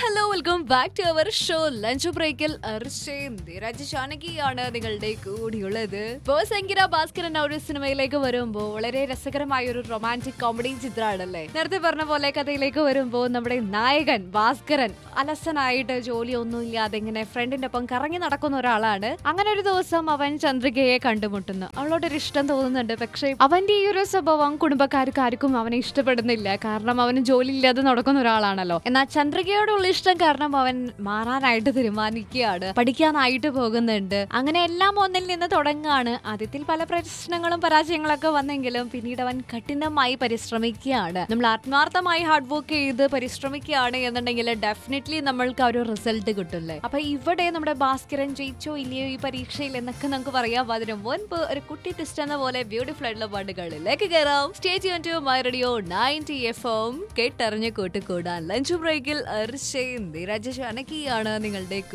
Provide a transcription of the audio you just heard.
hello welcome back to our show lunch ബ്രേക്കിൽ അർഷയും ധീരജ് ജാനകിയാണ് നിങ്ങളുടെ കൂടിയുള്ളത് ബോസങ്കിര ഭാസ്കരൻ ആ ഒരു സിനിമയിലേക്ക് വരുമ്പോൾ വളരെ രസകരമായ ഒരു റൊമാൻറ്റിക് കോമഡി ചിത്രമാണല്ലേ നേരത്തെ പറഞ്ഞ പോലെ കഥയിലേക്ക് വരുമ്പോൾ നമ്മുടെ നായകൻ ഭാസ്കരൻ അലസനായിട്ട് ജോലിയൊന്നും ഇല്ലാതെ ഇങ്ങനെ ഫ്രണ്ടിന്റെ ഒപ്പം കറങ്ങി നടക്കുന്ന ഒരാളാണ് അങ്ങനെ ഒരു ദിവസം അവൻ ചന്ദ്രികയെ കണ്ടുമുട്ടുന്നു അവളോടൊരു ഇഷ്ടം തോന്നുന്നുണ്ട് പക്ഷേ അവന്റെ ഈ ഒരു സ്വഭാവം കുടുംബക്കാർക്ക് ആർക്കും അവനെ ഇഷ്ടപ്പെടുന്നില്ല കാരണം അവന് ജോലി ഇല്ലാതെ നടക്കുന്ന ഒരാളാണല്ലോ എന്നാൽ ചന്ദ്രികയോടുള്ള ഇഷ്ടം കാരണം അവൻ മാറാനായിട്ട് തീരുമാനിക്കുകയാണ് പഠിക്കാനായിട്ട് പോകുന്നുണ്ട് അങ്ങനെ എല്ലാം ഒന്നിൽ നിന്ന് തുടങ്ങുകയാണ് ആദ്യത്തിൽ പല പ്രശ്നങ്ങളും പരാജയങ്ങളൊക്കെ വന്നെങ്കിലും പിന്നീട് അവൻ കഠിനമായി പരിശ്രമിക്കുകയാണ് നമ്മൾ ആത്മാർത്ഥമായി ഹാർഡ് വർക്ക് ചെയ്ത് പരിശ്രമിക്കുകയാണ് എന്നുണ്ടെങ്കിൽ ഡെഫിനറ്റ്ലി നമ്മൾക്ക് ആ ഒരു റിസൾട്ട് കിട്ടില്ലേ അപ്പൊ ഇവിടെ നമ്മുടെ ഭാസ്കരൻ ജയിച്ചോ ഇല്ലയോ ഈ പരീക്ഷയിൽ എന്നൊക്കെ നമുക്ക് പറയാം അതിന് മുൻപ് ഒരു കുട്ടി ടെസ്റ്റ് എന്ന പോലെ ബ്യൂട്ടിഫുൾ ആയിട്ടുള്ള പാട്ടുകളിലേക്ക് കയറാം stage to my radio ninety F M കേട്ടറിഞ്ഞ് കൂട്ടുകൂടാൻ ലഞ്ച് ബ്രേക്കിൽ അർഷയും ധീരജ് ജാനകിയാണ് നിങ്ങളുടെ